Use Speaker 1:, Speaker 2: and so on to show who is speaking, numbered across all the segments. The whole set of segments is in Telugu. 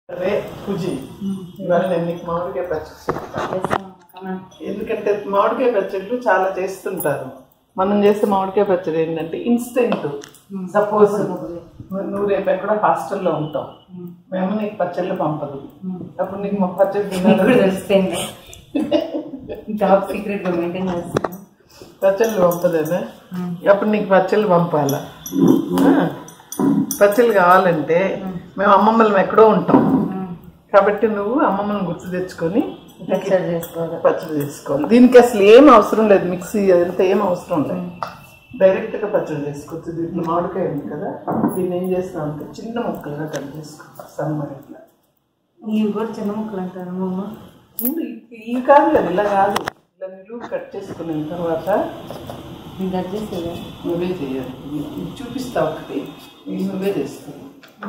Speaker 1: అదే పూజి ఇవాళ నేను నీకు మామిడికాయ పచ్చడి చెప్తాను ఎందుకంటే మామిడికాయ పచ్చళ్ళు చాలా చేస్తుంటారు మనం చేసే మామిడికాయ పచ్చడి ఏంటంటే ఇన్స్టెంట్ సపోజ్ నువ్వు రేపు ఎక్కడ హాస్టల్లో ఉంటావు మేము నీకు పచ్చళ్ళు పంపదు అప్పుడు నీకు మా పచ్చడి
Speaker 2: మీకు కూడా
Speaker 1: తినాలి
Speaker 2: తెలిసిపోయింది టాప్ సీక్రెట్ గా మెయింటైన్ చేస్తాను
Speaker 1: పచ్చళ్ళు పంపదేనా అప్పుడు నీకు పచ్చళ్ళు పంపాలా ఆ, పచ్చళ్ళు కావాలంటే మేము అమ్మమ్మలం ఎక్కడో ఉంటాం కాబట్టి నువ్వు అమ్మమ్మని గుర్తు తెచ్చుకొని
Speaker 2: మిక్సర్ చేసుకోవాలి
Speaker 1: పచ్చడి చేసుకోవాలి దీనికి అసలు ఏం అవసరం లేదు మిక్సీ అదంతా ఏం అవసరం లేదు డైరెక్ట్ గా పచ్చడి చేసుకోవచ్చు దీంట్లో మామిడికాయ ఉంది కదా దీన్ని ఏం చేస్తాం అంటే చిన్న ముక్కలుగా కట్ చేసుకోవాలి సన్నగా ఇట్లా
Speaker 2: ఇవి కూడా చిన్న ముక్కలు అంటారు అమ్మమ్మ
Speaker 1: ముందు ఇ- ఇవి కాదు కదా ఇలా కాదు ఇలా నిలువు కట్ చేసుకున్న తర్వాత
Speaker 2: ఇంకా వచ్చేసేది
Speaker 1: నువ్వే చేయాలి ఇది- ఇది చూపిస్తా ఒకటి ఇది నువ్వే చేస్తావు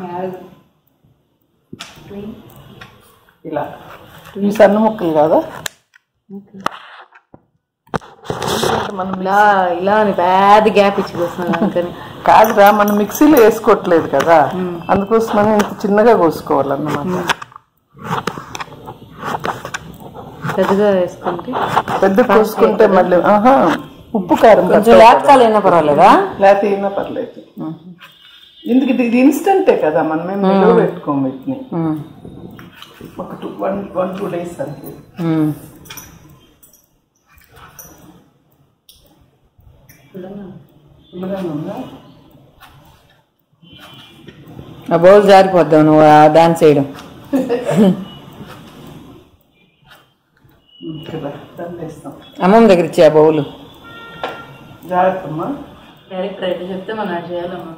Speaker 1: ఇలా ఇవి సన్న ముక్కలు కాదా ఎందుకంటే మనం
Speaker 2: ఇలా ఇలా అని పెద్ద గ్యాప్ ఇచ్చి కోస్తున్నాను అందుకని
Speaker 1: కాదురా మనం మిక్సీలో వేసుకోవట్లేదు కదా అందుకోసమని ఇంత చిన్నగా కోసుకోవాలన్నమాట
Speaker 2: పెద్దగా వేసుకుంటే
Speaker 1: పెద్ద కోసుకుంటే మళ్ళీ ఆహా ఉప్పు కారం
Speaker 2: కొంచెం లేకపోతే అయినా పర్వాలేదా
Speaker 1: లేకపోతే అయినా పర్లేదు ఎందుకంటే ఇది ఇన్స్టంటే కదా మనం ఏం నిలువ పెట్టుకోము వీటిని ఒక two one one two days అంతే పుల్లగానే ఉందా
Speaker 2: ఆ బౌల్ జారిపోద్దాం నువ్వు డాన్స్ చేయడం
Speaker 1: కదా దాన్ని వేస్తాం
Speaker 2: అమ్మమ్మ దగ్గర ఇచ్చే ఆ బౌల్
Speaker 1: జాగ్రత్తమ్మా
Speaker 2: డైరెక్టర్ అయితే చెప్తే మనం అది చేయాలమ్మా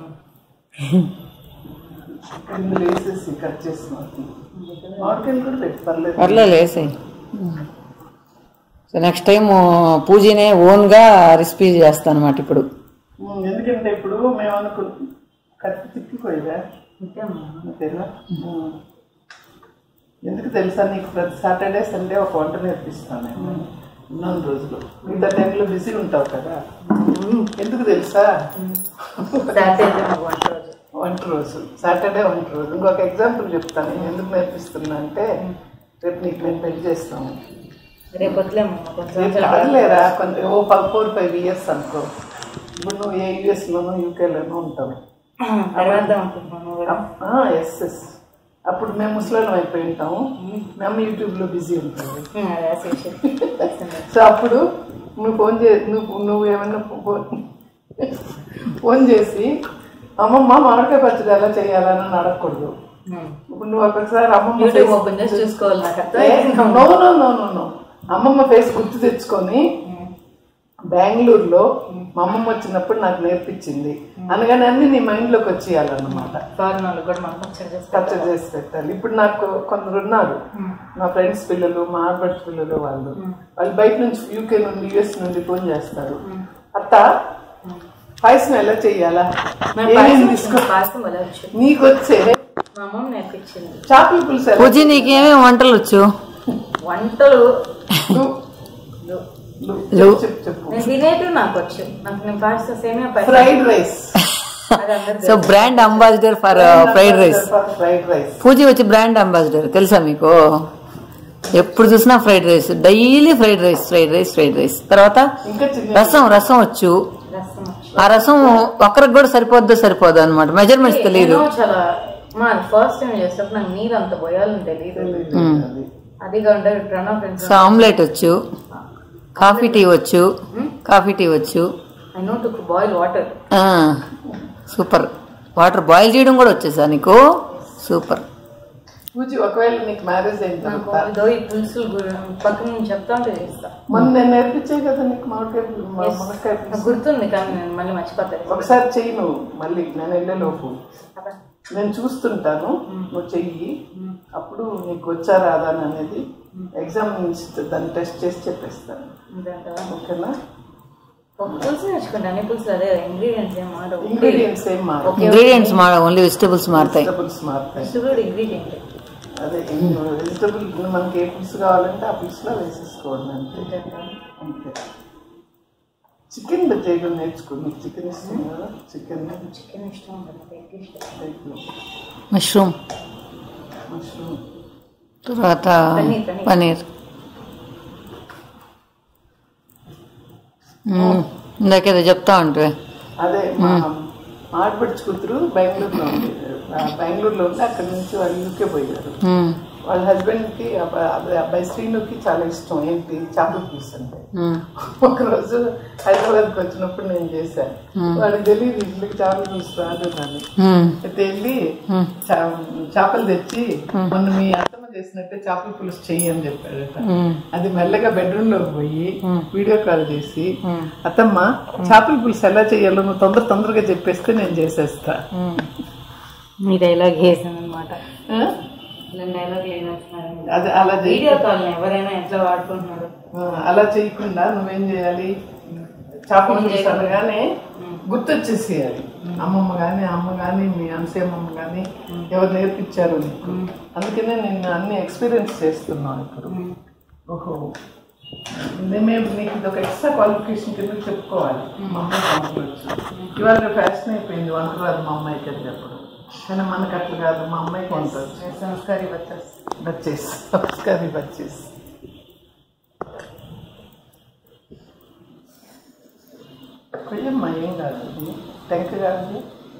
Speaker 1: ఇందులో వేసేసి కట్ చేస్తున్నాం మామిడికాయలు కూడా పెట్టి పర్లేదు
Speaker 2: పర్లేదు వేసాయి సో నెక్స్ట్ టైం పూజనే ఓన్గా రెసిపీ చేస్తాను అనమాట ఇప్పుడు
Speaker 1: ఉమ్, ఎందుకంటే ఇప్పుడు మేము అనుకు కత్తి తిప్పిపోయేదా అంతేనా ఉమ్. ఎందుకు తెలుసా నీకు ప్రతి సాటర్డే సండే ఒక వంట నేర్పిస్తాను నేను ఉన్న రోజులు మిగతా టైంలో బిజీ ఉంటావు కదా ఎందుకు తెలుసా వంట రోజు సాటర్డే వంట రోజు ఇంకొక ఎగ్జాంపుల్ చెప్తాను నేను ఎందుకు నేర్పిస్తున్నా అంటే రేపు నీకు నేను పెళ్లి చేస్తాను
Speaker 2: రేపు
Speaker 1: రేపు కాదులేరా కొంచెం ఓ ఫోర్ ఫైవ్ ఇయర్స్ అనుకో ఇప్పుడు నువ్వు ఏ యూఎస్లోనో యూకేలోనో ఉంటావు ఎస్ ఎస్ అప్పుడు మేము ముసలాం అయిపోయి ఉంటాము మేము యూట్యూబ్లో బిజీ ఉంటాము సో అప్పుడు నువ్వు ఫోన్ చే నువ్వు నువ్వు ఏమన్నా ఫోన్ ఫోన్ చేసి అమ్మమ్మ మామిడికాయ పచ్చడి ఎలా చేయాలని నన్ను అడగకూడదు ఇప్పుడు నువ్వు ఒకసారి అమ్మమ్మ
Speaker 2: యూట్యూబ్
Speaker 1: face-
Speaker 2: ఓపెన్ చేసి చూసుకోవాలి నాకు
Speaker 1: ఏ, no no no no no అమ్మమ్మ ఫేస్ గుర్తు తెచ్చుకొని బెంగళూరులో మా అమ్మమ్మ వచ్చినప్పుడు నాకు నేర్పించింది అనగానే అన్ని నీ మైండ్లోకి వచ్చేయాలన్నమాట
Speaker 2: ఫారెన్ వాళ్ళకి కూడా మనం పచ్చడి చేస్తాం
Speaker 1: కచ్చర్ చేసి పెట్టాలి ఇప్పుడు నాకు కొందరు ఉన్నారు నా ఫ్రెండ్స్ పిల్లలు మా ఆడబడ్స్ పిల్లలు వాళ్ళు వాళ్ళు బయట నుంచి యూకే నుండి యుఎస్ నుండి ఫోన్ చేస్తారు అత్త పాయసం ఎలా చెయ్యాలా ఏమేమి తీసుకో
Speaker 2: పాయసం వల్ల వచ్చు
Speaker 1: నీకు వచ్చే
Speaker 2: మా అమ్మమ్మ నేర్పించింది
Speaker 1: చేపల పులుసు ఎలా
Speaker 2: పూజ నీకేమేమి వంటలు వచ్చు వంటలు
Speaker 1: లు- లు- చెప్పు చెప్పు
Speaker 2: నేను తినేటివి నాకు వచ్చు నాకు నేను పాయసం సేమియా పాయసం
Speaker 1: ఫ్రైడ్ రైస్
Speaker 2: అది అందరు
Speaker 3: so brand ambassador for fried rice
Speaker 1: fried rice
Speaker 3: Pooja వచ్చి బ్రాండ్ అంబాసిడర్ తెలుసా మీకు ఎప్పుడు చూసినా fried rice daily fried rice fried rice fried rice తర్వాత
Speaker 1: ఇంకా చిన్న
Speaker 3: రసం రసం వచ్చు
Speaker 2: రసం వచ్చు
Speaker 3: ఆ రసం ఒక్కరికి కూడా సరిపోద్దో సరిపోదు అనమాట మెజర్మెంట్స్ తెలియదు
Speaker 2: నేను చాలా మా ఫస్ట్ టైం చేసేటప్పుడు నాకు నీళ్ళు అంత పోయాలని తెలియదు
Speaker 1: అది.
Speaker 2: అది కాకుండా ప్రణవ్ ఫ్రెండ్స్
Speaker 3: సో ఆమ్లెట్ వచ్చు కాఫీ టీ వచ్చు కాఫీ టీ వచ్చు
Speaker 2: I know to boil water
Speaker 3: ఆ, సూపర్ వాటర్ బాయిల్ చేయడం కూడా వచ్చేసా నీకు సూపర్
Speaker 1: పూజ ఒకవేళ నీకు మ్యారేజ్ అయిన
Speaker 2: నాకు
Speaker 1: తర్వాత
Speaker 2: ఇదో ఈ పులుసులు గు- పక్కన నుంచి చెప్తా ఉంటే చేస్తా
Speaker 1: మొన్న నేను నేర్పించే కదా నీకు మామిడికాయ పులుసు, మా మునక్కాయ పులుసు.
Speaker 2: నాకు గుర్తుంది కానీ నేను మళ్ళీ మర్చిపోతాను
Speaker 1: ఒకసారి చెయ్యి నువ్వు మళ్ళీ నేను వెళ్ళేలోపు నేను చూస్తుంటాను నువ్వు చెయ్యి అప్పుడు నీకు వచ్చా రాదా అని అనేది ఎగ్జామ్ నుంచి దాన్ని టెస్ట్ చేసి చెప్పేస్తాను ఓకేనా
Speaker 2: ఒక పులుసు నేర్చుకుంటా అన్ని పులుసులు అదే ఇంగ్రీడియంట్స్ ఏం మారవు
Speaker 1: ఇంగ్రీడియంట్స్ ఏం మారు
Speaker 3: ఇంగ్రీడియంట్స్ మా ఓన్లీ వెజిటబుల్స్ మారుతాయి
Speaker 1: వెజిటబుల్స్ మారుతాయి
Speaker 2: పులుసు కూడా ఇంగ్రీడియంట్
Speaker 1: అదే వెజిటబుల్ మనకి ఏ పులుసు కావాలంటే ఆ పులుసులో వేసేసుకోండి అంతే అంతే చికెన్ చేయడం నేర్చుకో నీకు చికెన్ ఇస్తుంది కదా చికెన్
Speaker 2: చికెన్ ఇష్టం ఉంటుంది నాకు ఎగ్ ఇష్టం
Speaker 3: మష్రూమ్
Speaker 1: మష్రూమ్
Speaker 3: తర్వాత
Speaker 2: పన్నీర్, పన్నీర్.
Speaker 3: పన్నీర్ మ్మ్. ఇందాకేదో చెప్తా ఉంటే
Speaker 1: అదే మా ఆడపడుచు కూతురు బెంగళూరులో ఉంది ఆ, బెంగళూరులో ఉండి అక్కడి నుంచి వాళ్ళు యూకే పోయారు
Speaker 3: మ్మ్.
Speaker 1: వాళ్ళ హస్బెండ్ కి అబ్బా- అబ్బాయి అబ్బాయి శ్రీనుకి చాలా ఇష్టం ఏంటి చేపల పులుసు అంటే
Speaker 3: మ్మ్.
Speaker 1: ఒకరోజు హైదరాబాద్కి వచ్చినప్పుడు నేను చేశాను వాళ్ళకి తెలియదు ఇంటికి చేపల పులుసు రాదు అని
Speaker 3: మ్మ్.
Speaker 1: అయితే వెళ్ళి చా- చేపలు తెచ్చి మొన్న మీ అత్తమ్మ చేసినట్టే చేపల పులుసు చెయ్యి అని చెప్పాడట
Speaker 3: మ్మ్.
Speaker 1: అది మెల్లగా బెడ్రూమ్ లోకి పోయి వీడియో కాల్ చేసి అత్తమ్మ చేపల పులుసు ఎలా చేయాలో నువ్వు తొందర తొందరగా చెప్పేస్తే నేను చేసేస్తా
Speaker 3: మ్మ్.
Speaker 2: మీ డైలాగ్ వేసాను అనమాట
Speaker 1: ఆ?
Speaker 2: ఇలా డైలాగ్ లేనట్టున్నారు
Speaker 1: అది అలా చేయి
Speaker 2: వీడియో కాల్ ఎవరైనా ఎట్లా వాడుకుంటున్నారు
Speaker 1: ఆ, అలా చేయకుండా నువ్వేం చేయాలి చేపల పులుసు అనగానే గుర్తొచ్చేసేయాలి అమ్మమ్మ గాని అమ్మ గాని మీ అమ్మమ్మ గాని ఎవరు నేర్పించారు నీకు అందుకనే నేను అన్ని ఎక్స్పీరియన్స్ చేస్తున్నాను ఇప్పుడు ఓహో మేము నీకు ఇది ఒక ఎక్స్ట్రా క్వాలిఫికేషన్ కింద చెప్పుకోవాలి మా అమ్మాయి పంపవచ్చు ఇవాళ ఫ్యాషన్ అయిపోయింది వంట రాదు మా అమ్మాయికి అని చెప్పడం కానీ మనకు అట్లా కాదు మా అమ్మాయికి వంటవచ్చు
Speaker 2: సంస్కారీ వచ్చేసి
Speaker 1: బచ్చేస్ సంస్కారీ బచ్చేస్ కొయ్యమ్మా ఏం కాదు ఇది టెంక కాదు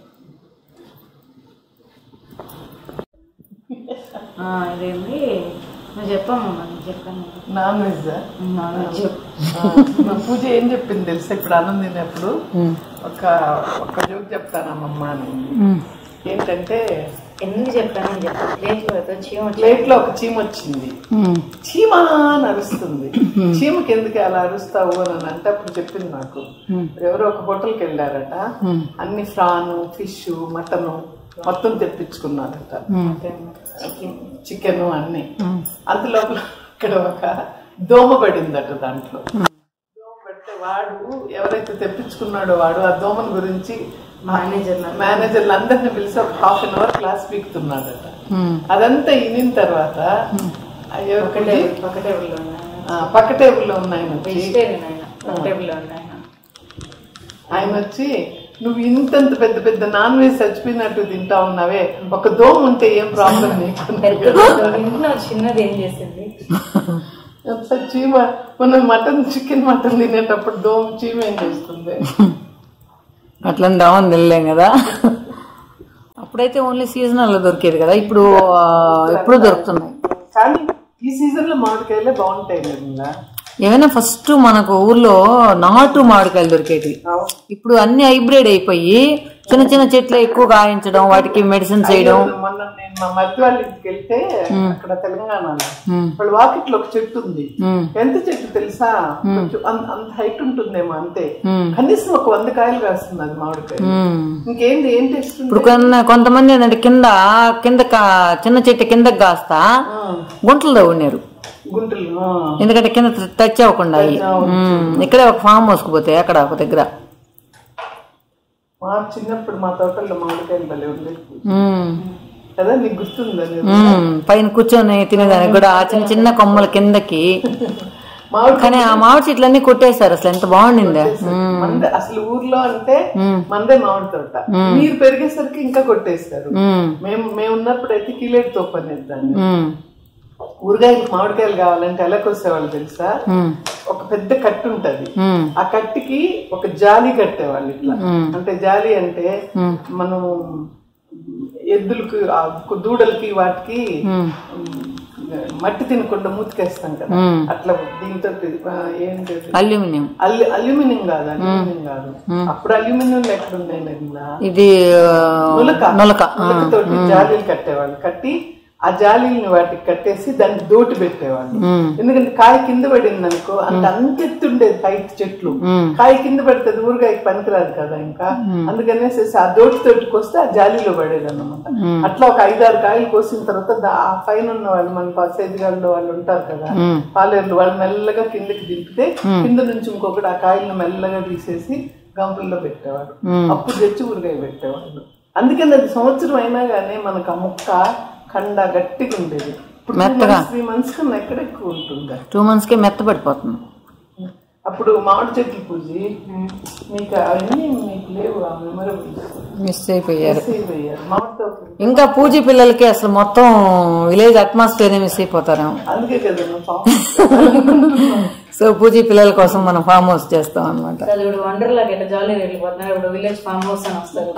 Speaker 2: ఇదేంటి నువ్వు చెప్పమ్మా నువ్వు చెప్పాను
Speaker 1: నాన్ వెజ్
Speaker 2: చెప్పు
Speaker 1: పూజ ఏం చెప్పింది తెలుసా ఇప్పుడు అన్నం తినేప్పుడు ఒక ఒక జోక్ చెప్తానమ్మమ్మ అని ఏంటంటే
Speaker 2: ఎందుకు చెప్పాను చెప్పు ప్లేట్ పడితే చీమ
Speaker 1: ప్లేట్ లో ఒక చీమ వచ్చింది
Speaker 3: మ్మ్.
Speaker 1: చీమ అని అరుస్తుంది చీమకి ఎందుకు అలా అరుస్తావు అని అంటే అప్పుడు చెప్పింది నాకు ఎవరో ఒక హోటల్కి వెళ్ళారట అన్ని ఫ్రాన్ ఫిష్ మటన్ మొత్తం తెప్పించుకున్నారట చికెన్ అన్ని అందులో ఇక్కడ ఒక దోమ పడిందట దాంట్లో దోమ పడితే వాడు ఎవరైతే తెప్పించుకున్నాడో వాడు ఆ దోమల గురించి
Speaker 2: మేనేజర్
Speaker 1: మేనేజర్లు అందరిని పిలిచి ఒక హాఫ్ అన్ అవర్ క్లాస్ పీకుతున్నాడట
Speaker 3: మ్మ్.
Speaker 1: అదంతా వినిన తర్వాత అయ్యో
Speaker 2: ఒకటే ఒక టేబుల్లో ఉన్నాయి
Speaker 1: ఆ, పక్క టేబుల్లో ఉన్నాయి వచ్చి
Speaker 2: వెజిటేరియన్ ఆయన ఒక టేబుల్లో ఉన్నాయి
Speaker 1: ఆయన వచ్చి నువ్వు ఇంతంత పెద్ద పెద్ద నాన్ వెజ్ చచ్చిపోయినట్టు తింటా ఉన్నావే ఒక దోమ ఉంటే ఏం ప్రాబ్లం నీకు
Speaker 2: ఇంట్లో చిన్నది ఏం చేసింది
Speaker 1: ఎంత చీమ మనం మటన్ చికెన్ మటన్ తినేటప్పుడు దోమ చీమ ఏం చేస్తుంది
Speaker 3: అట్లా దామని తెలియలేం కదా అప్పుడైతే ఓన్లీ సీజనల్ లో దొరికేది కదా ఇప్పుడు ఆ, ఎప్పుడు దొరుకుతున్నాయి
Speaker 1: కానీ ఈ సీజన్ లో మామిడికాయలే బాగుంటాయి నిర్మలా
Speaker 3: ఏమైనా ఫస్ట్ మనకు ఊర్లో నాటు మామిడికాయలు దొరికేటివి ఇప్పుడు అన్ని హైబ్రిడ్ అయిపోయి చిన్న చిన్న చెట్లు ఎక్కువ కాయించడం వాటికి మెడిసిన్స్ వేయడం
Speaker 1: మొన్న నేను మా మధ్య వాళ్ళ ఇంటికి వెళ్తే అక్కడ తెలంగాణలో
Speaker 3: మ్మ్.
Speaker 1: వాళ్ళ వాకిట్లో ఒక చెట్టు ఉంది
Speaker 3: మ్మ్.
Speaker 1: ఎంత చెట్టు తెలుసా కొంచెం అంత అంత హైట్ ఉంటుందేమో అంతే
Speaker 3: మ్మ్.
Speaker 1: కనీసం ఒక వంద కాయలు కాస్తుంది అది మామిడికాయ
Speaker 3: మ్మ్.
Speaker 1: ఇంకేంటి ఏం టేస్ట్ ఉంది
Speaker 3: ఇప్పుడు కొన్న కొంతమంది ఏంటంటే కింద కింద కా- చిన్న చెట్టు కిందకి కాస్తా గుంటలు తవ్వున్నారు
Speaker 1: గుంటలు ఆ.
Speaker 3: ఎందుకంటే కింద టచ్ అవ్వకుండా అయ్యి. మ్మ్. ఇక్కడే ఒక ఫామ్ మోసుకుపోతే అక్కడ ఒక దగ్గర
Speaker 1: మా చిన్నప్పుడు మా తోటల్లో మామిడికాయలు భలే ఉండేది
Speaker 3: మ్మ్.
Speaker 1: కదా నీకు గుర్తుందని
Speaker 3: మ్మ్. పైన కూర్చొని తినేదానికి కూడా ఆ చిన్న చిన్న కొమ్మల కిందకి
Speaker 1: మామిడి
Speaker 3: కానీ ఆ మామిడి చెట్లన్నీ కొట్టేశారు అసలు ఎంత బాగుండిందే మ్మ్.
Speaker 1: మందే అసలు ఊర్లో అంటే మందే మామిడి తోట మీరు పెరిగేసరికి ఇంకా కొట్టేస్తారు
Speaker 3: మ్మ్.
Speaker 1: మేము మేము ఉన్నప్పుడు అయితే కిలేట్ తోపు అనేది దాన్ని
Speaker 3: మ్మ్.
Speaker 1: ఊరగాయలు మామిడికాయలు కావాలంటే ఎలా కోసేవాళ్ళు తెలుసా
Speaker 3: మ్మ్.
Speaker 1: ఒక పెద్ద కట్టు ఉంటది
Speaker 3: మ్మ్.
Speaker 1: ఆ కట్టికి ఒక జాలి కట్టేవాళ్ళు ఇట్లా అంటే జాలి అంటే మనం ఎద్దులకి ఆ దూడలకి వాటికి ఉమ్, మట్టి తినకుండా మూతికేస్తాం కదా అట్లా దీంతో ఏంటి
Speaker 3: అల్యూమినియం
Speaker 1: అల్లి అల్యూమినియం కాదు అల్యూమినియం కాదు అప్పుడు అల్యూమినియం ఎక్కడ ఉన్నాయి నదిలా
Speaker 3: ఇది ఆ,
Speaker 1: నులక
Speaker 3: నులక
Speaker 1: నులకతోటి జాలీలు కట్టేవాళ్ళు కట్టి ఆ జాలీని వాటికి కట్టేసి దానికి దోటి పెట్టేవాళ్ళు ఎందుకంటే కాయ కింద పడింది అనుకో అంత అంతెత్తుండేది హైట్ చెట్లు కాయ కింద పడితే అది ఊరగాయకి పనికిరాదు కదా ఇంకా అందుకనేసి ఆ దోటి తోటికి వస్తే ఆ జాలీలో పడేది అనమాట అట్లా ఒక ఐదారు కాయలు కోసిన తర్వాత దా- ఆ పైన ఉన్న వాళ్ళు మన సేదిగాళ్ళు వాళ్ళు ఉంటారు కదా పాలేర్లు వాళ్ళు మెల్లగా కిందకి దింపితే కింద నుంచి ఇంకొకటి ఆ కాయలను మెల్లగా తీసేసి గంపల్లో పెట్టేవాడు అప్పుడు తెచ్చి ఊరగాయ పెట్టేవాళ్ళు అందుకని అది సంవత్సరం అయినా గానీ మనకు ఆ ముక్క కండ గట్టిగా ఉండేది ఇప్పుడు త్రీ మంత్స్ కన్నా ఎక్కడ ఎక్కువ ఉంటుందా
Speaker 3: టూ మంత్స్ కి మెత్త పడిపోతుంది
Speaker 1: అప్పుడు మామిడి చెట్ల పూజి మీకు అవన్నీ మీకు లేవు ఆ మెమరబుల్స్
Speaker 3: మిస్ అయిపోయారు
Speaker 1: అయిపోయారు మామిడి తోట
Speaker 3: ఇంకా పూజ పిల్లలకి అసలు మొత్తం విలేజ్ అట్మాస్ఫియర్ మిస్ అయిపోతారేమో
Speaker 1: అందుకే కదా నువ్వు ఫామ్
Speaker 3: సో పూజ పిల్లల కోసం మనం ఫామ్ హౌస్ చేస్తాం అనమాట
Speaker 2: అది ఇప్పుడు వండర్లాకి ఎట్లా జాలీ వెళ్ళిపోతున్నారు ఇప్పుడు విలేజ్ ఫామ్ హౌస్ అని వస్తారు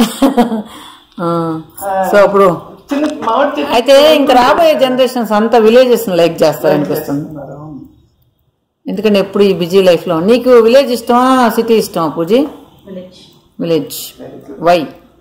Speaker 3: సో అప్పుడు
Speaker 1: చిన్న మామిడి చెట్టు
Speaker 3: అయితే ఇంకా రాబోయే జనరేషన్స్ అంతా విలేజెస్ లైక్ చేస్తారు అనిపిస్తుంది ఎందుకంటే ఎప్పుడు ఈ బిజీ లైఫ్ లో నీకు విలేజ్ ఇష్టమా సిటీ ఇష్టమా పూజీ
Speaker 2: విలేజ్
Speaker 3: విలేజ్ వై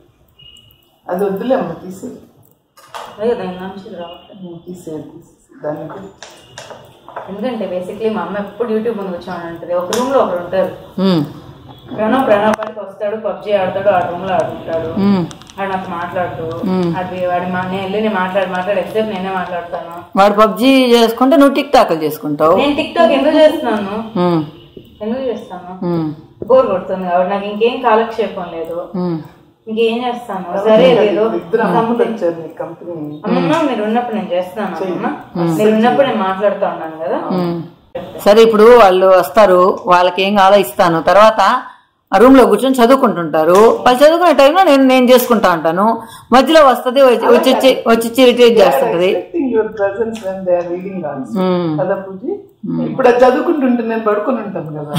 Speaker 1: అది వద్దులే అమ్మ తీసే
Speaker 2: అదే దాని నుంచి రావట్లేదు
Speaker 1: తీసే దానికి
Speaker 2: ఎందుకంటే బేసిక్లీ మా అమ్మ ఎప్పుడు యూట్యూబ్ ముందు కూర్చోని ఉంటుంది ఒక రూమ్ లో ఒకరు ఉంటారు
Speaker 3: మ్మ్.
Speaker 2: ప్రణవ్ ప్రణవ్ పాటికి వస్తాడు పబ్జీ ఆడతాడు ఆ రూమ్ లో ఆడుకుంటాడు
Speaker 3: మ్మ్.
Speaker 2: వాడు నాకు మాట్లాడుతూ అది వాడి మా నేను వెళ్ళి నేను మాట్లాడి మాట్లాడి ఎగ్జాక్ట్ నేనే మాట్లాడతాను
Speaker 3: వాడు పబ్జీ చేసుకుంటే నువ్వు టిక్ టాక్లు చేసుకుంటావు
Speaker 2: నేను టిక్ టాక్ ఎందుకు చేస్తున్నాను
Speaker 3: మ్మ్.
Speaker 2: ఎందుకు చేస్తాను
Speaker 3: మ్మ్.
Speaker 2: బోర్ కొడుతుంది కాబట్టి నాకు ఇంకేం కాలక్షేపం లేదు
Speaker 3: మ్మ్.
Speaker 2: ఇంకేం చేస్తాను సరే లేదు
Speaker 1: ఇద్దరు అమ్మలు వచ్చారు నీ కంపెనీ
Speaker 2: అమ్మమ్మ మీరు ఉన్నప్పుడు నేను చేస్తున్నాను అమ్మమ్మ మీరు ఉన్నప్పుడు నేను మాట్లాడుతూ ఉన్నాను కదా
Speaker 3: మ్మ్. సరే ఇప్పుడు వాళ్ళు వస్తారు వాళ్ళకి ఏం కావాలో ఇస్తాను తర్వాత ఆ రూమ్ లో కూర్చొని చదువుకుంటుంటారు వాళ్ళు చదువుకునే టైంలో నేను నేను చేసుకుంటా ఉంటాను మధ్యలో వస్తుంది వచ్చి వచ్చి వచ్చి ఇరిటేట్ చేస్తుంటది
Speaker 1: expecting your presence when they are reading also
Speaker 3: hmm.
Speaker 1: కదా పూజి ఇప్పుడు అది చదువుకుంటుంటే నేను పడుకొని ఉంటాను కదా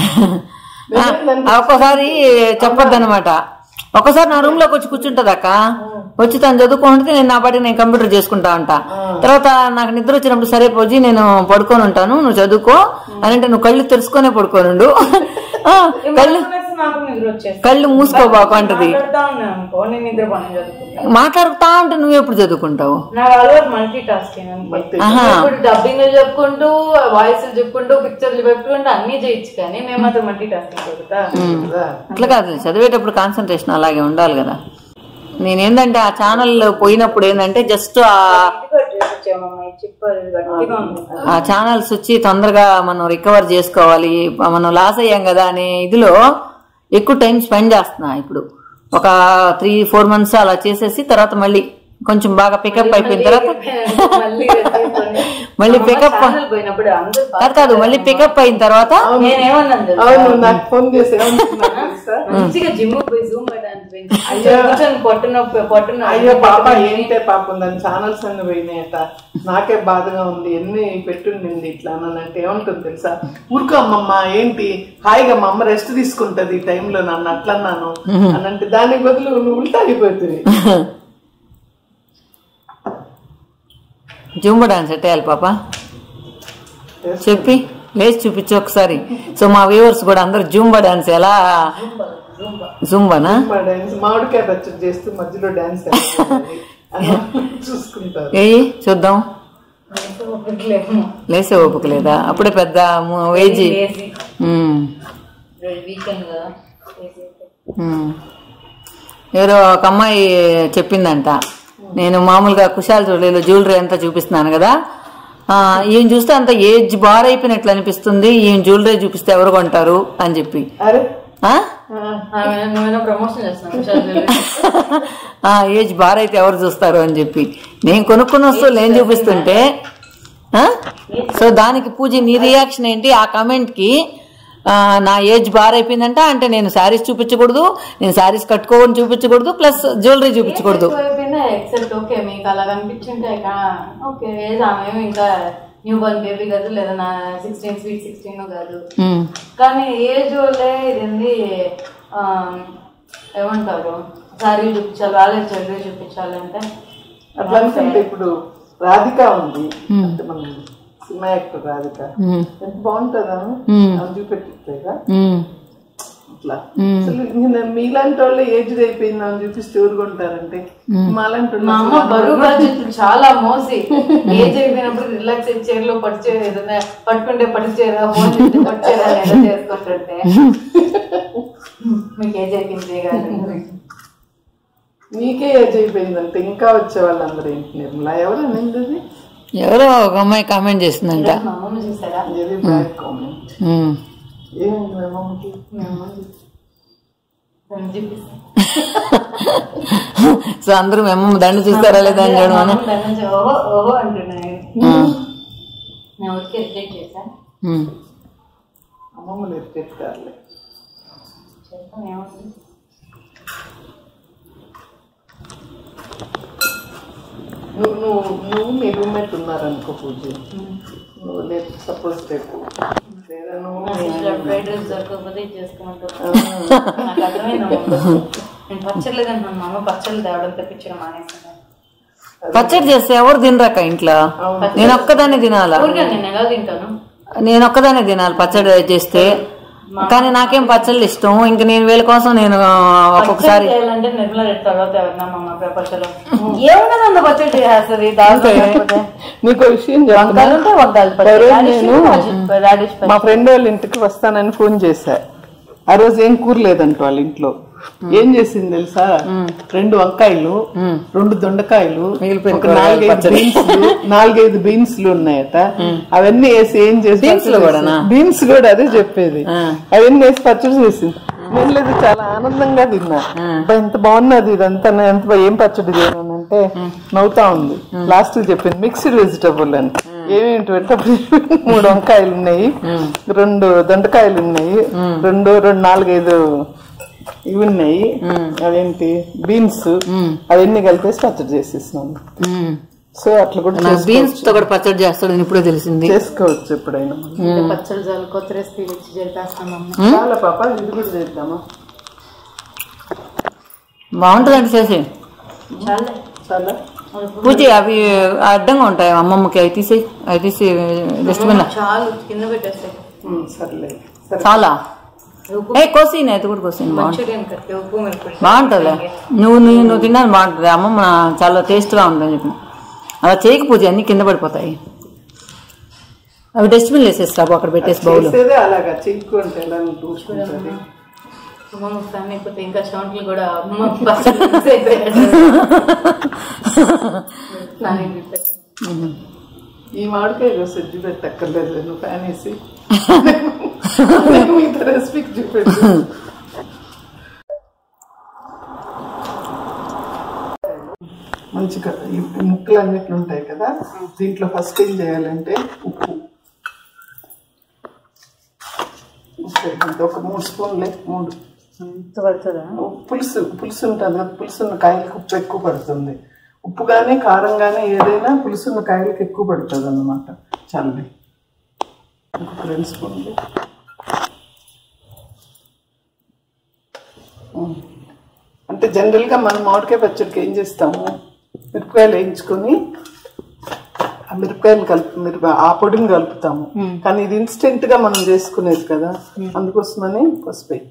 Speaker 3: ఆ, ఒక్కోసారి చెప్పొద్దు అనమాట ఒక్కోసారి నా రూమ్ లోకి వచ్చి కూర్చుంటది అక్క వచ్చి తను చదువుకుంటే నేను నా పాటికి నేను కంప్యూటర్ చేసుకుంటా ఉంటా తర్వాత నాకు నిద్ర వచ్చినప్పుడు సరే పోజీ నేను పడుకొని ఉంటాను నువ్వు చదువుకో అని అంటే నువ్వు కళ్ళు తెరుచుకొనే పడుకోనుండు ఆ, కళ్ళు
Speaker 2: నాకు నిద్ర వచ్చేసి
Speaker 3: కళ్ళు మూసుకోబాకు అంటది
Speaker 2: మాట్లాడుతా ఉన్నాను అనుకో నేను నిద్ర పని చదువుకుంటాను
Speaker 3: మాట్లాడుతా అంటే నువ్వు ఎప్పుడు చదువుకుంటావు
Speaker 2: నాకు అలవాటు మల్టీ టాస్కింగ్
Speaker 3: ఆహా
Speaker 2: ఇప్పుడు డబ్బింగ్ చెప్పుకుంటూ వాయిస్ చెప్పుకుంటూ పిక్చర్లు పెట్టుకుంటూ అన్ని చేయొచ్చు కానీ మేము మాత్రం మల్టీ టాస్కింగ్ చదువుతా
Speaker 1: కదా
Speaker 3: అట్లా కాదు చదివేటప్పుడు కాన్సన్ట్రేషన్ అలాగే ఉండాలి కదా నేనేందంటే ఆ ఛానల్ పోయినప్పుడు ఏంటంటే జస్ట్ ఆ
Speaker 2: వచ్చామమ్మ చెప్పారు గట్టిగా ఉంది
Speaker 3: ఆ ఛానల్స్ వచ్చి తొందరగా మనం రికవర్ చేసుకోవాలి మనం లాస్ అయ్యాం కదా అనే ఇదిలో ఎక్కువ టైం స్పెండ్ చేస్తున్నా ఇప్పుడు ఒక త్రీ ఫోర్ మంత్స్ అలా చేసేసి తర్వాత మళ్ళీ కొంచెం బాగా పికప్ అయిపోయిన తర్వాత
Speaker 2: మళ్ళీ వచ్చేసుకొని.
Speaker 3: మళ్ళీ
Speaker 2: అమ్మ
Speaker 3: పికప్
Speaker 2: ఛానల్ పోయినప్పుడు అందరూ
Speaker 3: కాదు కాదు మళ్ళీ పికప్ అయిన తర్వాత
Speaker 2: నేనేమన్నాను తెలుసా?
Speaker 1: అవును నాకు ఫోన్ చేసి ఏమనుకున్నాను తెలుసా?
Speaker 2: మంచిగా జిమ్ పోయి జూమ్ పెట్టడానికి పోయి కూర్చొని పొట్టు నొప్పి పొట్టు నొప్పి
Speaker 1: అయ్యో పాప ఏంటే పాపం దాని ఛానల్స్ అన్ని పోయినాయట నాకే బాధగా ఉంది ఎన్ని పెట్టుండింది ఇట్లా అని అంటే ఏమంటుంది తెలుసా ఊరుకో అమ్మమ్మ ఏంటి హాయిగా మా అమ్మ రెస్ట్ తీసుకుంటది ఈ టైంలో నన్ను అట్లన్నాను అని అంటే దానికి బదులు నువ్వు ఉల్టా అయిపోతుంది
Speaker 3: జుంబ డాన్స్ ఎట్టేయాలి పాప చెప్పి లేచి చూపించు ఒకసారి సో మా వ్యూవర్స్ కూడా అందరు జుంబా డాన్స్ ఎలా జుంబానా
Speaker 1: మా డాన్స్ మామిడికాయ పచ్చడి చేస్తూ మధ్యలో డాన్స్ అని చూసుకుంటారు
Speaker 3: ఏయి చూద్దాం
Speaker 2: ఒక్కట్లేమో.
Speaker 3: లేసే ఓపిక లేదా అప్పుడే పెద్ద ఏజీ
Speaker 2: లేజీ.
Speaker 3: ఉమ్,
Speaker 2: రోజు వీకెండ్ కదా లేజీ అయితే.
Speaker 3: ఉమ్. ఎవరో ఒక అమ్మాయి చెప్పిందంట నేను మామూలుగా కుశాల జ్యువెలరీలో జ్యువెలరీ అంతా చూపిస్తున్నాను కదా ఆ, ఈయన చూస్తే అంత ఏజ్ బార్ అయిపోయినట్లు అనిపిస్తుంది ఈయన జ్యువెలరీ చూపిస్తే ఎవరు కొంటారు అని చెప్పి
Speaker 1: అరే
Speaker 3: ఆ?
Speaker 1: ఆ,
Speaker 2: ఆమె నువ్వేనా ప్రమోషన్ చేస్తున్నావు
Speaker 3: ఆ ఏజ్ బార్ అయితే ఎవరు చూస్తారు అని చెప్పి నేను కొనుక్కున్న వస్తువులు నేను చూపిస్తుంటే ఆ? సో దానికి పూజ నీ రియాక్షన్ ఏంటి ఆ కమెంట్ కి ఆ, నా ఏజ్ బార్ అయిపోయిందంట అంటే నేను శారీస్ చూపించకూడదు నేను శారీస్ కట్టుకోవని చూపించకూడదు ప్లస్ జ్యువెలరీ చూపించకూడదు
Speaker 2: ఎక్సెప్ట్ ఓకే మీకు అలా కనిపించుంటే ఇక ఓకే ఏజ్ ఆమె ఇంకా న్యూ బర్న్ బేబీ కాదు లేదా నా సిక్స్టీన్ స్వీట్ సిక్స్టీన్ కాదు
Speaker 3: ఉమ్,
Speaker 2: కానీ ఏజ్ వాళ్ళే ఇదేంది ఆ, ఏమంటారు సారీ చూపించాలి వాళ్ళే జ్యువెలరీ చూపించాలి అంటే
Speaker 3: అట్లా
Speaker 1: అనుకుంటే ఇప్పుడు రాధిక ఉంది అంటే మన సినిమా యాక్టర్ రాధిక ఎంత బాగుంటుందా ఆమె చూపెట్టలేదా అట్లా అసలు నేను మీలాంటి వాళ్ళు ఏజ్ అయిపోయింది అని చూపిస్తే ఎవరు కొంటారంటే మాలాంటి వాళ్ళు
Speaker 2: మా అమ్మ బరువు బాధ్యతలు చాలా మోసి ఏజ్ అయిపోయినప్పుడు రిలాక్స్ అయ్యి చైర్ లో పట్టు చైర్ ఏదైనా పట్టుకుంటే పట్టు చైర్ ఫోన్ చేస్తే పట్టు చైర్ అని ఎలా చేసుకుంటుంటే మీకు ఏజ్ అయిపోయింది కాదు
Speaker 1: నీకే ఏజ్ అయిపోయిందంటే ఇంకా వచ్చే వాళ్ళందరూ ఏంటి నిర్మలా ఎవరు అనేది అది?
Speaker 3: ఎవరో ఒక అమ్మాయి కామెంట్ చేసిందంట
Speaker 2: మా అమ్మమ్మ చూసారా
Speaker 1: ఏది బ్యాడ్ కామెంట్
Speaker 3: ఉమ్.
Speaker 1: ఏమైంది మా అమ్మకి
Speaker 2: దాన్ని చూపిస్తా
Speaker 3: సో అందరూ మేము దండ చూస్తారా లేదా అని చూడమని
Speaker 2: మా అమ్మ దాని నుంచి ఓహో ఓహో అంటున్నాను నేను ఊరికే రిజెక్ట్ చేశా
Speaker 3: ఉమ్.
Speaker 1: అమ్మమ్మ లేదు చెప్తారులే
Speaker 2: చేద్దాం ఏముంది
Speaker 1: నువ్వు నువ్వు నువ్వు మీ రూమ్మేట్ ఉన్నారనుకో పూజ నువ్వు రేపు సపోజ్ రేపు లేదా నువ్వు మీ-
Speaker 2: ఫ్రైడ్ రైస్ దొరకకపోతే ఇది చేసుకోమంటారు నాకు అర్థమైంది నేను పచ్చళ్ళు తింటున్నాను మా అమ్మ పచ్చళ్ళు తేవడం తెప్పించడం మానేసాను
Speaker 3: పచ్చడి చేస్తే ఎవరు తినరాక ఇంట్లో నేను ఒక్కదాన్ని తినాలా
Speaker 2: ఊరికే నేను ఎలా తింటాను
Speaker 3: నేను ఒక్కదాన్ని తినాలి పచ్చడి చేస్తే కానీ నాకేం పచ్చళ్ళు ఇష్టం ఇంక నేను వీళ్ళ కోసం నేను ఆ, ఒక్కొక్కసారి
Speaker 2: చేయాలంటే నిర్మలా రెడ్డి తర్వాత ఎవరన్నా మా అమ్మ పచ్చళ్ళు ఏమున్నది అంత పచ్చడి చేస్తుంది దాంట్లో
Speaker 1: నీకు ఒక విషయం చెప్పనా?
Speaker 2: వంకాయలుంటే వంకాయలు
Speaker 1: ఆ
Speaker 2: పచ్చడి
Speaker 1: రోజు
Speaker 2: రాడిష్
Speaker 1: నేను
Speaker 2: పచ్చడి, రాడిష్ పచ్చడి.
Speaker 1: మా ఫ్రెండ్ వాళ్ళ ఇంటికి వస్తానని ఫోన్ చేశా ఆ రోజు ఏం కూర లేదంట వాళ్ళ ఇంట్లో ఏం చేసింది తెలుసా రెండు వంకాయలు రెండు దొండకాయలు
Speaker 3: మిగిలిపోయిన
Speaker 1: ఒక నాలుగైదు బీన్స్లు నాలుగైదు బీన్స్లు ఉన్నాయట అవన్నీ వేసి ఏం చేసి
Speaker 3: Beans లో కూడానా?
Speaker 1: బీన్స్ కూడా అదే చెప్పేది
Speaker 3: ఆ.
Speaker 1: అవన్నీ వేసి పచ్చడి చేసింది నేను లేదు చాలా ఆనందంగా తిన్నా అబ్బా, ఎంత బాగున్నది ఇదంతా నేను ఎంత బా- ఏం పచ్చడి చేయను అంటే నవ్వుతా ఉంది లాస్ట్ చెప్పింది మిక్స్డ్ వెజిటబుల్ అని ఏమేంటి అంటే మూడు వంకాయలు ఉన్నాయి రెండు దొండకాయలు ఉన్నాయి రెండు రెండు నాలుగైదు ఇవి ఉన్నాయి అవేంటి బీన్స్ అవన్నీ కలిపేసి పచ్చడి చేసేసినాను
Speaker 3: మ్మ్.
Speaker 1: సో అట్లా కూడా
Speaker 3: నాకు
Speaker 1: చేసుకో-
Speaker 3: బీన్స్ తో కూడా పచ్చడి చేస్తాడు అని ఇప్పుడే తెలిసింది
Speaker 1: చేసుకోవచ్చు ఎప్పుడైనా
Speaker 2: పచ్చళ్ళు చాలు కొత్త రెసిపీ వచ్చి జరిపేస్తాను అమ్మ
Speaker 1: చాలా పాప ఇది కూడా చేద్దామా
Speaker 3: బాగుంటుందండి చేసి
Speaker 2: చాలే
Speaker 1: చాలా
Speaker 3: పూజ అవి అడ్డంగా ఉంటాయి అమ్మమ్మకి అవి తీసి అవి తీసి డస్ట్బిన్
Speaker 2: చాలు కింద పెట్టేస్తాయి
Speaker 1: ఉమ్, సర్లే సరే
Speaker 3: చాలా ఏ కోసిన అయితే కూడా కోసిన బాగుంటుంది
Speaker 2: మంచూరియన్ కట్టి ఉప్పు మిరపడి
Speaker 3: బాగుంటుంది నువ్వు నువ్వు నువ్వు తిన్నాను బాగుంటుంది అమ్మమ్మ చాలా టేస్ట్గా ఉంటుంది చెప్పి అలా చేయక పూజ అన్ని కింద పడిపోతాయి అవి డస్ట్బిన్ వేసేస్తావు అక్కడ పెట్టేసి బౌల్
Speaker 1: చేసేదే అలాగా చిక్కు అంటే ఎలా చూసుకుంటుంది
Speaker 2: అమ్మమ్మ ఫ్యాన్ అయిపోతే ఇంకా చౌంట్లు కూడా అమ్మ పచ్చళ్ళు మిస్ అయిపోయాడు స్నానం చేస్తే.
Speaker 1: ఈ మామిడికాయ కోసి ఎడ్జి పెట్టక్కర్లేదు నువ్వు ఫ్యాన్ వేసి మిగతా రెసిపీకి చూపెట్టు మంచిగా ఈ ముక్కలు అన్నిట్లు ఉంటాయి కదా దీంట్లో ఫస్ట్ ఏం చేయాలంటే ఉప్పు ఉప్పు వేయాలి. ఒక మూడు స్పూన్లే మూడు
Speaker 2: ఇంత పడుతుందా
Speaker 1: పులుసు పులుసు ఉంటుంది కదా పులుసున్న కాయలకు ఉప్పు ఎక్కువ పడుతుంది ఉప్పు కానీ కారం కానీ ఏదైనా పులుసున్న కాయలకు ఎక్కువ పడుతుంది అన్నమాట చల్లి ఇంకొక రెండు స్పూన్లు ఉమ్. అంటే జనరల్గా మనం మామిడికాయ పచ్చడికి ఏం చేస్తాము మిరపకాయలు వేయించుకొని ఆ మిరపకాయలు కలుపు మిరప ఆ పొడిని కలుపుతాము కానీ ఇది ఇన్స్టెంట్ గా మనం చేసుకునేది కదా అందుకోసమని పసుపు వేయి.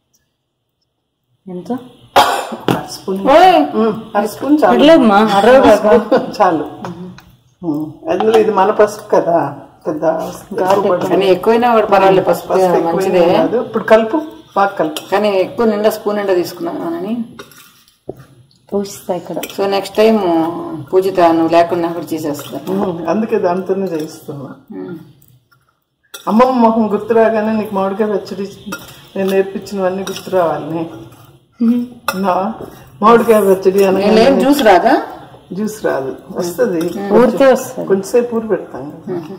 Speaker 2: ఎంత
Speaker 1: అర స్పూన్ ఉమ్, అర స్పూన్ చాలు అర స్పూన్ చాలు ఉమ్, అందులో ఇది మన పసుపు కదా పెద్ద ఎక్కువ పడదు.
Speaker 3: కానీ ఎక్కువైనా కూడా పర్వాలేదు పసుపు
Speaker 1: పసుపు ఎక్కువైనా
Speaker 3: మంచిదే
Speaker 1: కాదు. ఇప్పుడు కలుపు బాగా కలుపు
Speaker 3: కానీ ఎక్కువ నిండా స్పూన్ నిండా తీసుకున్నాను అని
Speaker 2: పూజిస్తా ఇక్కడ
Speaker 3: సో నెక్స్ట్ టైం పూజిత నువ్వు లేకుండా కూడా చేసేస్తా
Speaker 1: ఉమ్, అందుకే దాంతోనే చేయిస్తున్నా అమ్మమ్మ మొహం గుర్తు రాగానే నీకు మామిడికాయ పచ్చడి నేను నేర్పించినవన్నీ గుర్తు రావాలి నా మామిడికాయ పచ్చడి
Speaker 3: నేను
Speaker 1: అనగానే
Speaker 3: ఏం జ్యూస్ రాదా
Speaker 1: జ్యూస్ రాదు వస్తుంది
Speaker 2: ఊరికే వస్తుంది
Speaker 1: కొంచెంసేపు ఊరు పెడతాను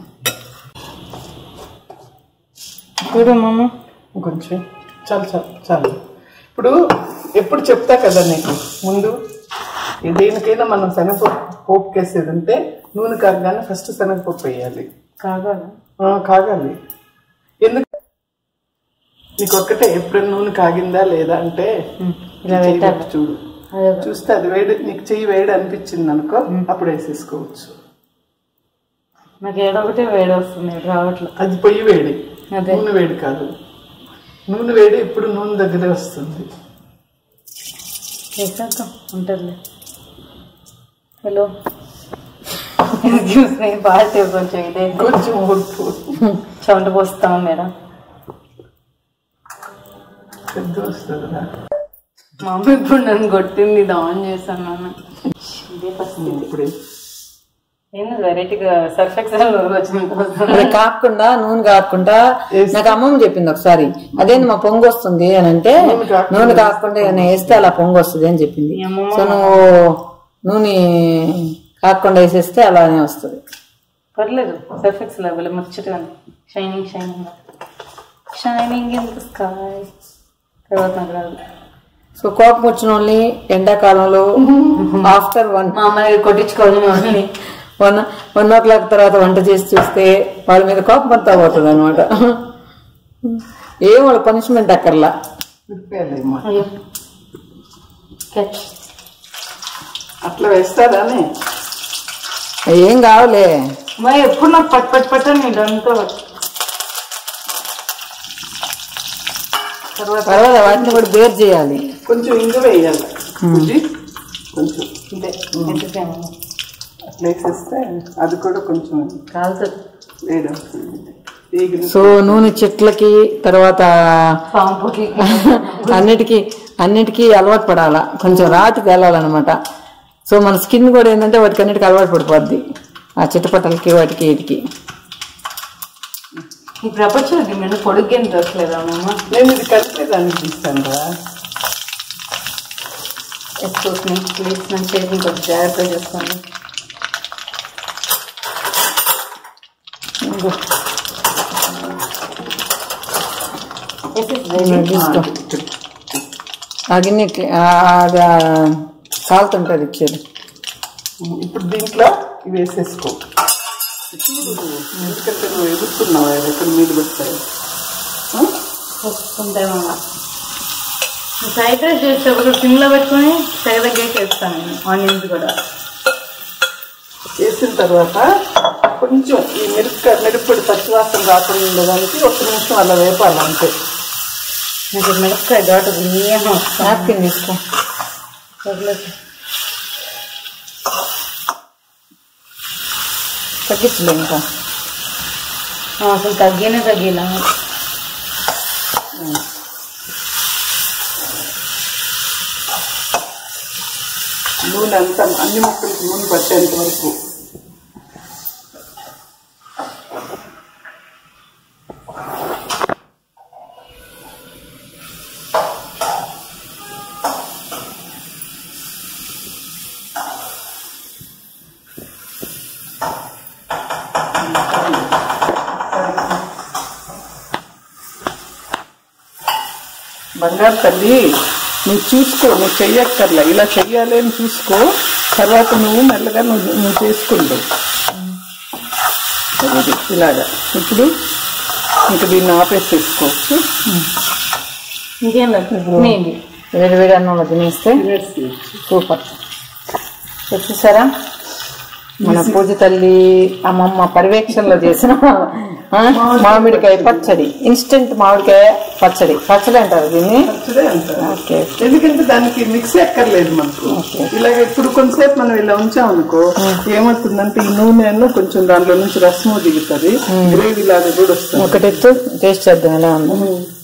Speaker 2: చూడు మామ
Speaker 1: కొంచెం చాలు చాలు చాలు ఇప్పుడు ఎప్పుడు చెప్తా కదా నీకు ముందు ఏ దేనికైనా మనం శనగపప్పు పోపుకేసేది ఉంటే నూనె కాగానే ఫస్ట్ శనగపప్పు వేయాలి
Speaker 2: కాగాలి
Speaker 1: ఆ, కాగాలి ఎందుకు నీకు ఒక్కటే ఎప్పుడు నూనె కాగిందా లేదా అంటే
Speaker 2: ఇలా
Speaker 1: చెయ్యి
Speaker 2: పెట్టాలా?
Speaker 1: పెట్టి చూడు
Speaker 2: అదే
Speaker 1: చూస్తే అది వేడి నీకు చెయ్యి వేడి అనిపించింది అనుకో అప్పుడు వేసేసుకోవచ్చు
Speaker 2: నాకు ఏదో ఒకటి వేడి వస్తుంది ఇటు రావట్లేదు
Speaker 1: అది పొయ్యి వేడి
Speaker 2: అదే.
Speaker 1: నూనె వేడి కాదు నూనె వేడి ఇప్పుడు నూనె దగ్గరే వస్తుంది
Speaker 2: చేసేద్దాం ఉంటుందిలే హలో ఎక్స్క్యూస్ మీ బాగా కొంచెం ఇదే
Speaker 1: కొంచెం ఉప్పు
Speaker 2: చెమట పోస్తాం మేడం
Speaker 1: పెద్ద వస్తుందిరా
Speaker 2: మా అమ్మ ఇప్పుడు నన్ను కొట్టింది ఇది ఆన్ చేశాను నాన్న ఇదే పరిస్థితి
Speaker 1: ఇప్పుడే
Speaker 2: ఏంది వెరైటీగా సర్ఫ్ ఎక్సెల్ వచ్చిన
Speaker 3: అది కాకుండా నూనె కాకుండా నాకు అమ్మమ్మ చెప్పింది ఒకసారి అదేంది మా పొంగు వస్తుంది అని అంటే నూనె కాకుండా ఏమైనా వేస్తే అలా పొంగు వస్తుంది అని చెప్పింది సో నువ్వు నూనె కాకుండా వేసేస్తే అలానే వస్తుంది
Speaker 2: పర్లేదు సర్ఫ్ ఎక్సెల్ అవ్వలే ముచ్చటగా shining shining shining in the sky తర్వాత నాకు రాదు
Speaker 3: సో కోపం వచ్చిన వాళ్ళని ఎండాకాలంలో ఆఫ్టర్ వన్
Speaker 2: మా అమ్మ దగ్గర కొట్టించుకోవాలి మమ్మల్ని
Speaker 3: వన్ వన్ ఓ క్లాక్ తర్వాత వంట చేసి చూస్తే వాళ్ళ మీద కోపం అంతా పోతుంది అనమాట ఏం వాళ్ళ పనిష్మెంట్ అక్కర్లా
Speaker 1: విప్పాలేమ్మా
Speaker 2: అయ్యో క్యాచ్
Speaker 1: అట్లా వేస్తారానే
Speaker 3: ఏం కావలే
Speaker 2: మా ఎప్పుడు నాకు పట్ పట్ పట్టని ఇదంతా
Speaker 1: తర్వాత
Speaker 3: తర్వాత వాటిని కూడా బేర్ చేయాలి
Speaker 1: కొంచెం ఇంగు వేయాలి బుజ్జి కొంచెం
Speaker 2: ఇదే ఎంతసేపు
Speaker 1: అట్లా వేసేస్తే అది కూడా కొంచెం
Speaker 2: కాలుతుంది
Speaker 1: వేడవుతుంది వేగిన
Speaker 3: సో నూనె చెట్లకి తర్వాత
Speaker 2: పాంపుకి
Speaker 3: అన్నిటికీ అన్నిటికీ అలవాటు పడాలా కొంచెం రాతికి వెళ్ళాలన్నమాట సో మన స్కిన్ కూడా ఏంటంటే వాటికి అన్నిటికీ అలవాటు పడిపోద్ది ఆ చిట్టపట్టలకి వాటికి వీటికి
Speaker 2: ఈ ప్రపంచానికి మేము పొడుగ్గేం దొరకలేదా అమ్మమ్మ
Speaker 1: నేను ఇది కలిపేదానికి తీస్తాను రా
Speaker 2: ఎక్స్పోర్ట్ మీ ప్లీజ్ నా చేతిని కొంచెం జాగ్రత్తగా చేసుకోండి
Speaker 3: తీసుకో ఆ గిన్నె అది కాలుతుంటుంది ఇచ్చేది
Speaker 1: ఇప్పుడు దీంట్లో ఇవి వేసేసుకో చూడు ఎందుకంటే నువ్వు ఎగురుతున్నావు అవి ఎక్కడ మీద పడతాయి
Speaker 2: ఉంటామమ్మ ఫ్రైడ్ రైస్ చేసేటప్పుడు సిమ్లో పెట్టుకొని తెగ దగ్గరికి వేస్తాను నేను ఆనియన్స్ కూడా
Speaker 1: వేసిన తర్వాత కొంచెం ఈ మిరపకాయ మిరప్పొడి పచ్చివాసన రాకుండా ఉండడానికి ఒక నిమిషం అలా వేపాలి అంతే
Speaker 2: నాకు మిరపకాయ ఘాటు బియ్యం
Speaker 3: నాప్కిన్ తీసుకో తగ్గించలే ఇంకా
Speaker 2: అసలు తగ్గినే తగ్గిలా
Speaker 1: నూనె అంతా అన్ని ముక్కలకి నూనె పట్టేంత వరకు బంగారు తల్లి నువ్వు చూసుకో నువ్వు చెయ్యక్కర్లే ఇలా చెయ్యాలి అని చూసుకో తర్వాత నువ్వు మెల్లగా నువ్వు నువ్వు చేసుకుంటావు అది ఇలాగా ఇప్పుడు ఇంక దీన్ని ఆపేసేసుకోవచ్చు
Speaker 2: ఇంకేం లేదు మేబీ
Speaker 3: వేడి వేడి అన్నంలో తినేస్తే సూపర్ సో చూసారా మన పూజ తల్లి అమ్మమ్మ పర్యవేక్షణలో చేసిన ఆ, మామిడికాయ పచ్చడి ఇన్స్టెంట్ మామిడికాయ పచ్చడి పచ్చడి అంటారు దీన్ని
Speaker 1: మంచిదే అంటారు
Speaker 3: ఓకే
Speaker 1: ఎందుకంటే దానికి మిక్స్ ఎక్కర్లేదు మనకు ఇలాగ ఇప్పుడు కొంతసేపు మనం ఇలా ఉంచామనుకో ఏమవుతుందంటే ఈ నూనెను కొంచెం దాంట్లో నుంచి రసము దిగుతుంది గ్రేవీ లాగా కూడా వస్తుంది
Speaker 3: ఒకటి ఎత్తు టేస్ట్ చేద్దాం ఎలా ఉంది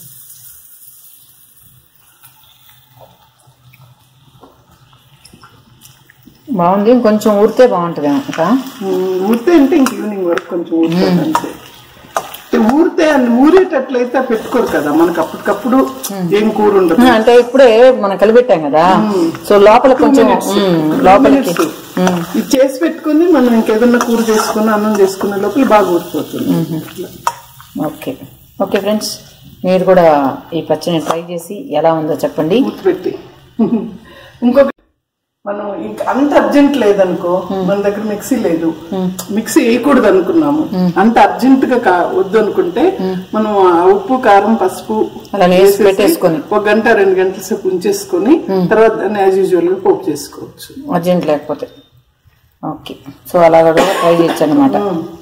Speaker 3: బాగుంది కొంచెం ఊరితే బాగుంటుంది ఇంకా
Speaker 1: ఉమ్, ఊరితే అంటే ఇంక ఈవినింగ్ వరకు కొంచెం ఊరుతుంది అంతే అంటే ఊరితే అని ఊరేటట్లయితే పెట్టుకోరు కదా మనకు అప్పటికప్పుడు ఏం కూర ఉండదు
Speaker 3: అంటే ఇప్పుడే మనం కలిపెట్టాం కదా సో లోపల కొంచెం ఉమ్, లోపలికి ఉమ్.
Speaker 1: ఇది చేసి పెట్టుకుని మనం ఇంకేదన్నా కూర చేసుకుని అన్నం చేసుకునే లోపల బాగా ఊరిపోతుంది అట్లా.
Speaker 3: ఓకే ఓకే ఫ్రెండ్స్ మీరు కూడా ఈ పచ్చడిని ట్రై చేసి ఎలా ఉందో చెప్పండి
Speaker 1: మూత పెట్టి ఇంకొక మనం ఇంకా అంత అర్జెంట్ లేదనుకో మన దగ్గర మిక్సీ లేదు మిక్సీ వేయకూడదు అనుకున్నాము అంత అర్జెంట్ గా కా- వద్దు అనుకుంటే మనం ఆ ఉప్పు కారం పసుపు
Speaker 3: అలా వేసి
Speaker 1: వేసేసి
Speaker 3: పెట్టేసుకొని.
Speaker 1: ఒక గంట రెండు గంటల సేపు ఉంచేసుకొని తర్వాత దాన్ని యాజ్ యూజువల్ గా పోపు చేసుకోవచ్చు
Speaker 3: అర్జెంట్ లేకపోతే ఓకే సో అలా కూడా ట్రై చేయొచ్చు అనమాట
Speaker 1: ఉమ్.